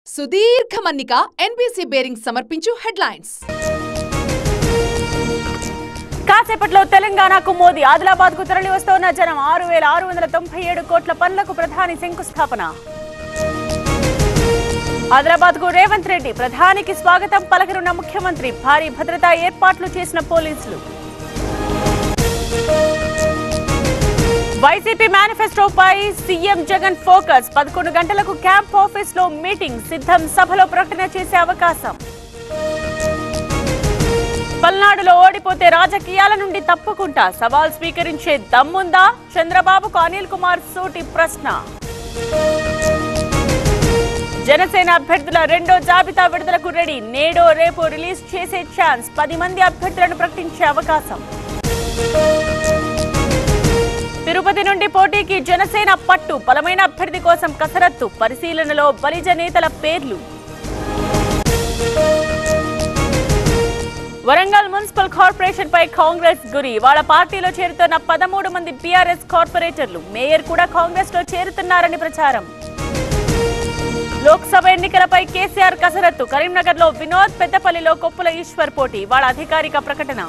సుదీర్ఘ మన్నిక NBC bearing సమర్పించు హెడ్లైన్స్ కాసేపట్లో తెలంగాణకు మోదీ ఆదిలాబాద్ కు తరలి వస్తోన్న జనం ఆరు వేల ఆరు వందల తొంభై ఏడు కోట్ల పనులకు ప్రధాని శంకుస్థాపన ఆదిలాబాద్ కు రేవంత్ రెడ్డి ప్రధానికి స్వాగతం పలకనున్న ముఖ్యమంత్రి భారీ భద్రతా ఏర్పాట్లు చేసిన పోలీసులు వైసీపీ మేనిఫెస్టోపై సీఎం జగన్ ఫోకస్ పదకొండు గంటలకు క్యాంప్ ఆఫీస్ లో మీటింగ్ సిద్ధం సభలో ప్రకటన చేసే అవకాశం పల్నాడులో ఓడిపోతే రాజకీయాల నుండి తప్పుకుంటా సవాల్ స్వీకరించే దమ్ముందా చంద్రబాబుకు అనిల్ కుమార్ సూటి ప్రశ్న జనసేన అభ్యర్థుల రెండో జాబితా విడుదలకు రెడీ నేడో రేపు రిలీజ్ చేసే ఛాన్స్ పది మంది అభ్యర్థులను ప్రకటించే అవకాశం తిరుపతి నుండి పోటీకి జనసేన పట్టు బలమైన అభ్యర్థి కోసం కసరత్తు పరిశీలనలో బలిజ నేతల పేర్లు వరంగల్ మున్సిపల్ కార్పొరేషన్ పై కాంగ్రెస్ గురి వాళ్ళ పార్టీలో చేరుతున్న పదమూడు మంది బీఆర్ఎస్ కార్పొరేటర్లు మేయర్ కూడా కాంగ్రెస్ లో చేరుతున్నారని ప్రచారం లోక్సభ ఎన్నికలపై కేసీఆర్ కసరత్తు కరీంనగర్ లో వినోద్ పెద్దపల్లిలో కొప్పుల ఈశ్వర్ పోటీ వాళ్ళ అధికారిక ప్రకటన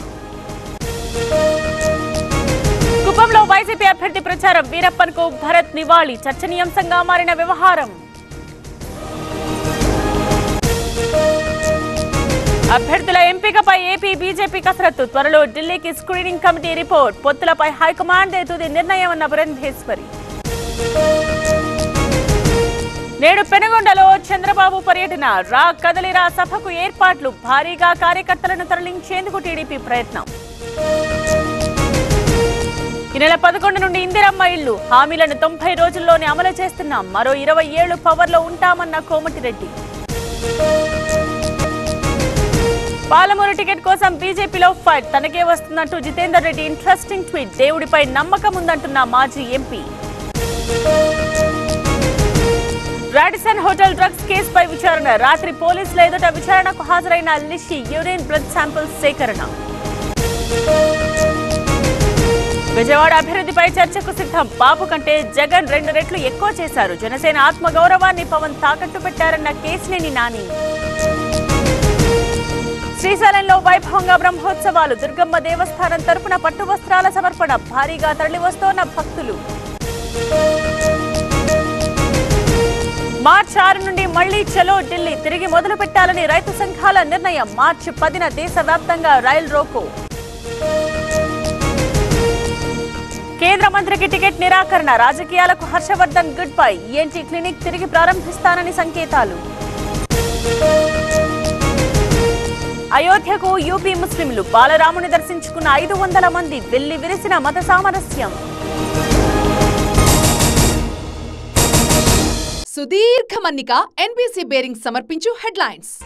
కుప్పంలో వైసీపీ అభ్యర్థి ప్రచారం వీరప్పన్ కు భరత్ నివాళి చర్చనీయాంశంగా మారిన వ్యవహారం అభ్యర్థుల ఎంపికపై ఏపీ బీజేపీ కసరత్తు త్వరలో ఢిల్లీకి స్క్రీనింగ్ కమిటీ రిపోర్ట్ పొత్తులపై హైకమాండ్ తుది నిర్ణయం అన్న బృందేశ్వరి నేడు పెనుగొండలో చంద్రబాబు పర్యటన రా కదలిరా సభకు ఏర్పాట్లు భారీగా కార్యకర్తలను తరలించేందుకు టీడీపీ ప్రయత్నం ఈ నెల పదకొండు నుండి ఇందిరమ్మ ఇళ్లు హామీలను తొంభై రోజుల్లోనే అమలు చేస్తున్నాం మరో ఇరవై ఏళ్లు పవర్లో ఉంటామన్న కోమటిరెడ్డి పాలమూరు టికెట్ కోసం బీజేపీలో ఫైట్ తనకే వస్తుందంటూ జితేందర్ రెడ్డి ఇంట్రెస్టింగ్ ట్వీట్ దేవుడిపై నమ్మకం ఉందంటున్న మాజీ ఎంపీ రాడిసన్ హోటల్ డ్రగ్స్ కేసుపై విచారణ రాత్రి పోలీసుల ఎదుట విచారణకు హాజరైన లిషి యూరిన్ బ్లడ్ శాంపిల్ సేకరణ విజయవాడ అభివృద్ధిపై చర్చకు సిద్ధం బాబు కంటే జగన్ రెండు రెట్లు ఎక్కువ చేశారు జనసేన ఆత్మగౌరవాన్ని పవన్ తాకట్టు పెట్టారన్న కేసినేని నాని శ్రీశైలంలో వైభవంగా బ్రహ్మోత్సవాలు దుర్గమ్మ దేవస్థానం తరపున పట్టు వస్త్రాల సమర్పణ భారీగా తరలివస్తోన్న భక్తులు మార్చి ఆరు నుండి మళ్లీ చలో ఢిల్లీ తిరిగి మొదలు పెట్టాలని రైతు సంఘాల నిర్ణయం మార్చి పదిన దేశవ్యాప్తంగా రైలు రోకో కేంద్ర మంత్రికి టికెట్ నిరాకరణ రాజకీయాలకు Harshavardhan good bye ENT clinic తిరిగి ప్రారంభిస్తానని సంకేతాలు అయోధ్యకు యూపీ ముస్లింలు బాలరాముని దర్శించుకున్న ఐదు వందల మంది వెళ్లి విరిసిన మత సామరస్యం సుదీర్ఘ మన్నిక ఎన్బీసీ బేరింగ్ సమర్పించు హెడ్లైన్స్